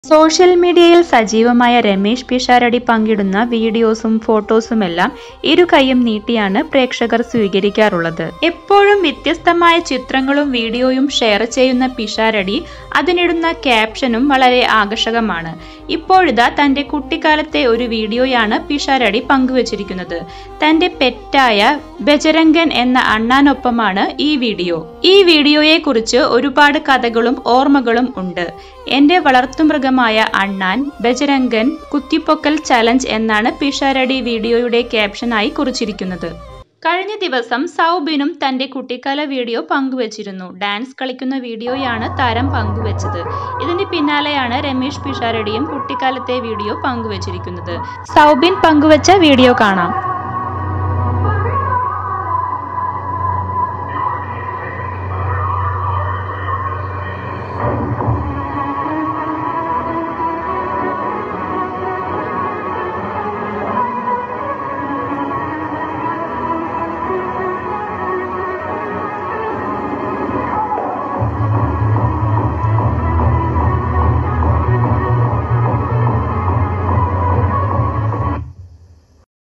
social മീഡിയയിൽ സജീവമായ രമേശ് പിഷാരടി പങ്കിടുന്ന വീഡിയോസും ഫോട്ടോസുമെല്ലാം ഇരു കൈയും നീട്ടിയാണ് പ്രേക്ഷകർ സ്വീകരിക്കാറുള്ളത് എപ്പോഴും വ്യത്യസ്തമായ ചിത്രങ്ങളും വീഡിയോയും ഷെയർ ചെയ്യുന്ന പിഷാരടി അതിനിടുന്ന ക്യാപ്ഷനും വളരെ ആകർഷകമാണ് ഇപ്പോഴിതാ തന്റെ കുട്ടിക്കാലത്തെ ഒരു വീഡിയോയാണ് പിഷാരടി പങ്കുവച്ചിരിക്കുന്നത് തന്റെ പെറ്റായ ബജരംഗൻ എന്ന അണ്ണാനൊപ്പമാണ് ഈ വീഡിയോ ഈ വീഡിയോയെ കുറിച്ച് ഒരുപാട് കഥകളും ഓർമ്മകളും ഉണ്ട് എന്റെ വളർത്തുമൃഗമായ അണ്ണാൻ ബജരംഗൻ കുത്തിപ്പൊക്കൽ ചലഞ്ച് എന്നാണ് പിഷാരടി വീഡിയോയുടെ ക്യാപ്ഷനായി കുറിച്ചിരിക്കുന്നത് കഴിഞ്ഞ ദിവസം സൗബിനും തന്റെ കുട്ടിക്കാല വീഡിയോ പങ്കുവച്ചിരുന്നു ഡാൻസ് കളിക്കുന്ന വീഡിയോയാണ് താരം പങ്കുവച്ചത് ഇതിന് പിന്നാലെയാണ് രമേശ് പിഷാരടിയും കുട്ടിക്കാലത്തെ വീഡിയോ പങ്കുവച്ചിരിക്കുന്നത് സൗബിൻ പങ്കുവച്ച വീഡിയോ കാണാം